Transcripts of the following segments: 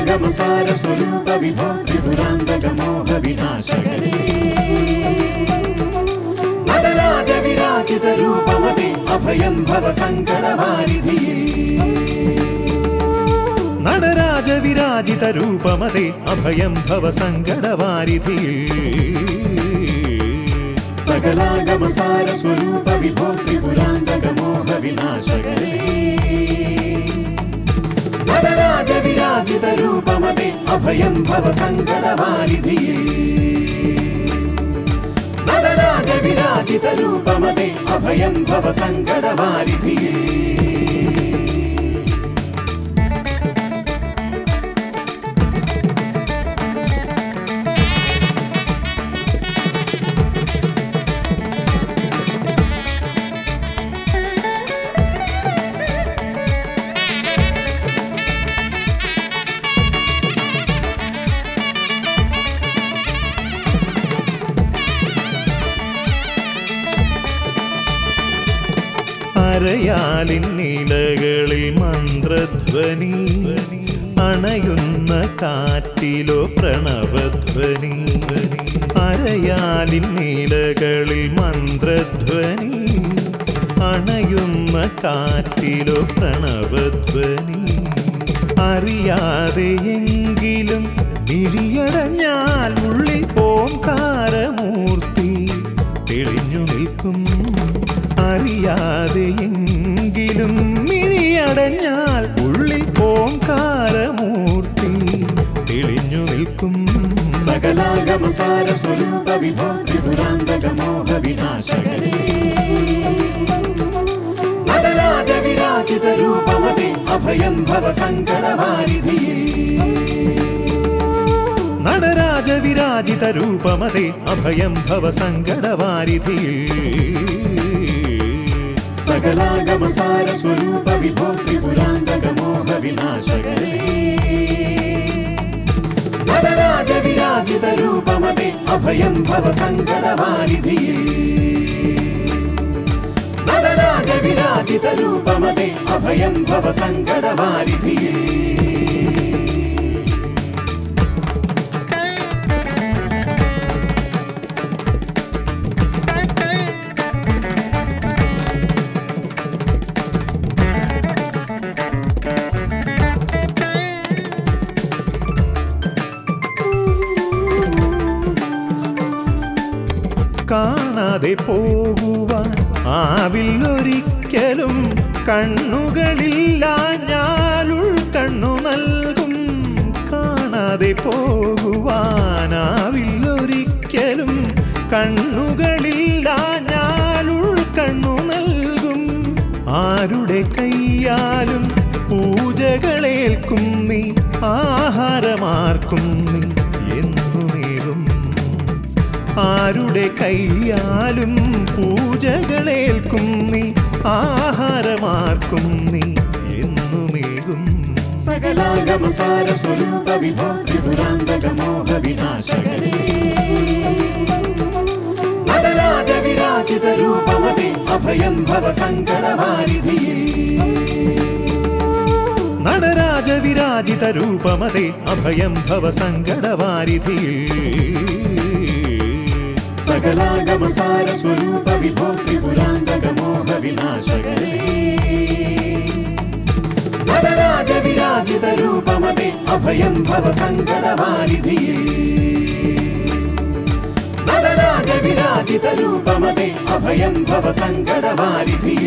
സകലാഗമസാര സ്വരൂപ വിഭോ ത്രിപുരാന്തക മോഹ വിനാശകരേ നടരാജ വിരാജിത രൂപമതി അഭയം ഭവ സങ്കടവാരിധി നടരാജ വിരാജിത രൂപമതേ അഭയം ഭവ സങ്കടവാരിധിയിൽ സകലാഗമസാര സ്വരൂപ വിഭോ ത്രിപുരാന്തക മോഹ വിനാശകരേ നടരാജ വിരാജിത രൂപമതി അഭയം ഭവ സങ്കടവാരിധി നടരാജ വിരാജിത രൂപമതി അഭയം ഭവ സങ്കടവാരിധി അരയാലിൻ നീലകളിൽ മന്ത്രധ്വനി അണയുന്ന കാറ്റിലോ പ്രണവധ്വനി അരയാലിൻ നീലകളിൽ മന്ത്രധ്വനി അണയുന്ന കാറ്റിലോ പ്രണവധ്വനി അറിയാതെ എങ്കിലും മിഴിയടഞ്ഞാൽ ഉള്ളിൽ ഓംകാരമൂർത്തി തെളിഞ്ഞു നിൽക്കും അറിയാതെ എങ്കിലും മിഴിയടഞ്ഞാൽ ഉള്ളിൽ ഓംകാരമൂർത്തി തെളിഞ്ഞു നിൽക്കും സകലാഗമസാര സ്വരൂപ വിഭോ ത്രിപുരാന്തക മോഹ വിനാശകരേ നടരാജ വിരാജിത രൂപമതി അഭയം ഭവ സങ്കടവാരിധി നടരാജ വിരാജിത രൂപമതേ അഭയം ഭവ സങ്കടവാരിധിയിൽ സകലാഗമസാര സ്വരൂപ വിഭോ ത്രിപുരാന്തക മോഹ വിനാശകരേ നടരാജ വിരാജിത രൂപമതി അഭയം ഭവ സങ്കടവാരിധി നടരാജ വിരാജിത രൂപമതി അഭയം ഭവ സങ്കടവാരിധി കാണാതെ പോകുവാൻ ആവില്ലൊരിക്കലും കണ്ണുകളില്ല ഞാൻ ഉൾക്കണ്ണു നൽകും കാണാതെ പോകുവാൻ ആവില്ലൊരിക്കലും കണ്ണുകളില്ല ഞാൻ ഉൾക്കണ്ണു നൽകും ആരുടെ കയ്യാലും പൂജകളേൽക്കും നീ ആഹാരമാർക്കും നീ എന്നുമേകും ആരുടെ കയ്യാലും പൂജകളേൽക്കും നീ ആഹാരമാർക്കും നീ എന്നുമേകും സകലാഗമസാര സ്വരൂപ വിഭോ ത്രിപുരാന്തക മോഹ വിനാശകരേ നടരാജ വിരാജിത രൂപമതി അഭയം ഭവ സങ്കടവാരിധി നടരാജ വിരാജിത രൂപമതേ അഭയം ഭവ സങ്കടവാരിധിയിൽ സകലാഗമസാര സ്വരൂപ വിഭോ ത്രിപുരാന്തക മോഹ വിനാശകരേ നടരാജ വിരാജിത രൂപമതി അഭയം ഭവ സങ്കടവാരിധി നടരാജ വിരാജിത രൂപമതി അഭയം ഭവ സങ്കടവാരിധി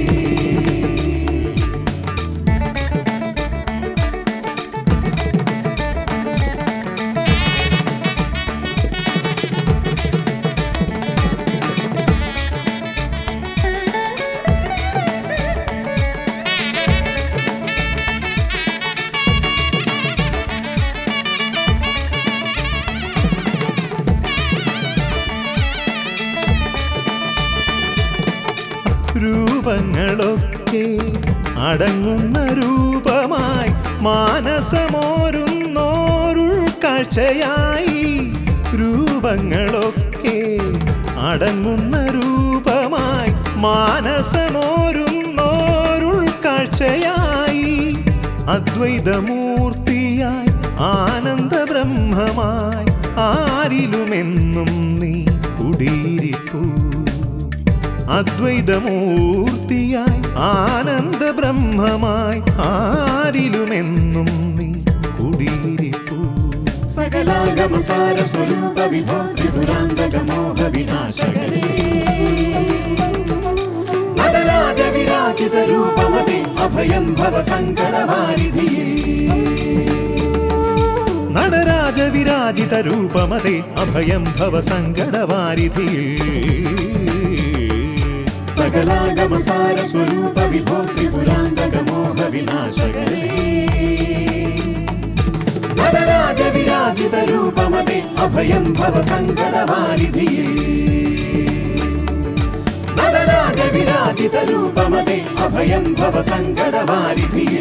രൂപങ്ങളൊക്കെ അടങ്ങുന്ന രൂപമായി മാനസമോരുന്നോരുൾ കാഴ്ചയായി രൂപങ്ങളൊക്കെ അടങ്ങുന്ന രൂപമായി മാനസമോരുന്നോരുൾ കാഴ്ചയായി അദ്വൈതമൂർത്തിയായി ആരിലുമെന്നും നീ കുടിയിരിപ്പൂ അദ്വൈതമൂർത്തിയായി ആനന്ദ ബ്രഹ്മമായി ആരിലുമെന്നും നീ കുടിയിരിപ്പൂ സകലാഗമസാര സ്വരൂപ വിഭോ ത്രിപുരാന്തക മോഹ വിനാശകരേ നടരാജ വിരാജിത രൂപമതേ അഭയം ഭവ സങ്കടവാരിധിയേ നടരാജ വിരാജിത രൂപമതേ അഭയം ഭവ സങ്കടവാരിധിയിൽ സകലാഗമസാര സ്വരൂപ വിഭോ ത്രിപുരാന്തക മോഹ വിനാശകരേ നടരാജ വിരാജിത രൂപമതേ അഭയം ഭവ സങ്കടവാരിധിയേ നടരാജ വിരാജിത രൂപമതേ അഭയം ഭവ സങ്കടവാരിധിയേ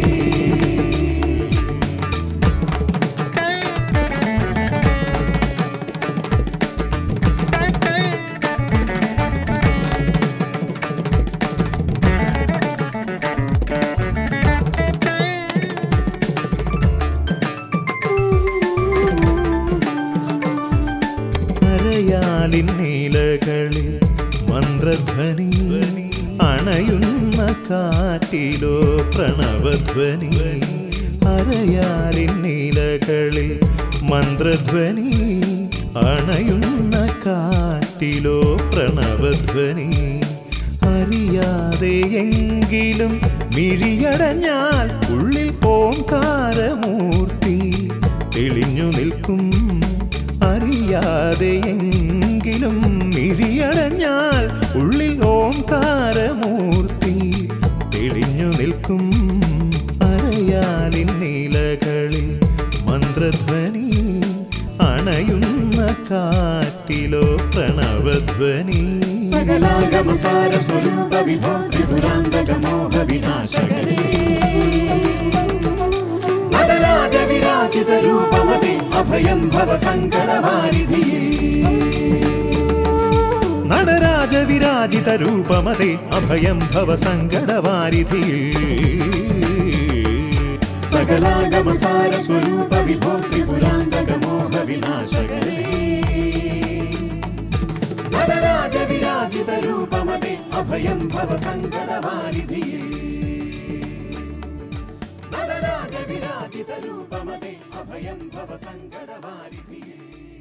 അരയാലിൻ നീലകളിൽ മന്ത്രധ്വനി അണയുന്ന കാറ്റിലോ പ്രണവധ്വനി അരയാലിൻ നീലകളിൽ മന്ത്രധ്വനി അണയുന്ന കാറ്റിലോ പ്രണവധ്വനി അറിയാതെ എങ്കിലും മിഴിയടഞ്ഞാൽ ഉള്ളിൽ ഓംകാരമൂർത്തി തെളിഞ്ഞു നിൽക്കും അറിയാതെ എങ്കിലും മിഴിയടഞ്ഞാൽ ഉള്ളിൽ ഓംകാരമൂർത്തി തെളിഞ്ഞു നിൽക്കും അരയാലിൻ നീലകളിൽ മന്ത്രധ്വനി അണയുന്ന കാറ്റിലോ പ്രണവധ്വനി സകലാഗമസാര സ്വരൂപ വിഭോ ത്രിപുരാന്തക മോഹ വിനാശകരേ നടരാജ വിരാജിത രൂപമതേ അഭയം ഭവ സങ്കടവാരിധിയേ നടരാജ വിരാജിത രൂപമതേ അഭയം ഭവ സങ്കടവാരിധിയിൽ സകലാഗമസാര സ്വരൂപ വിഭോ ത്രിപുരാന്തക മോഹ വിനാശകരേ നടരാജ വിരാജിത രൂപമതേ അഭയം ഭവ സങ്കടവാരിധിയേ നടരാജ വിരാജിത രൂപമതേ അഭയം ഭവ സങ്കടവാരിധിയേ